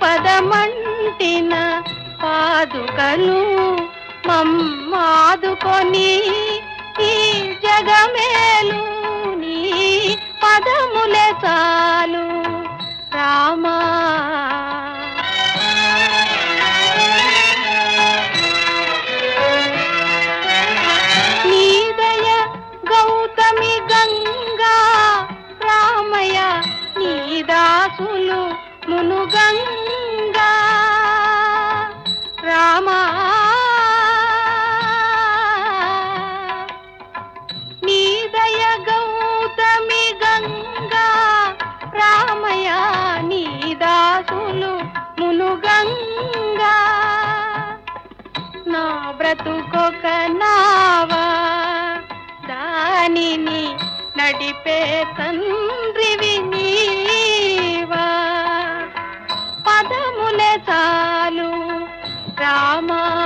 పదమంటిన పాదుకలు మమ్మాదుకొని ఈ జగమేలు నీ పదములే చాలు రామా నీదయ గౌతమి గంగా రామయ్య నీదాసులు మునుగంగా రామా నీదయ గౌతమి గంగా రామయ్య నీదాసులు మునుగంగా నా బ్రతుకొక నావా దానిని నడిపే తండ్రివి నీవా పదములే చాలు రామా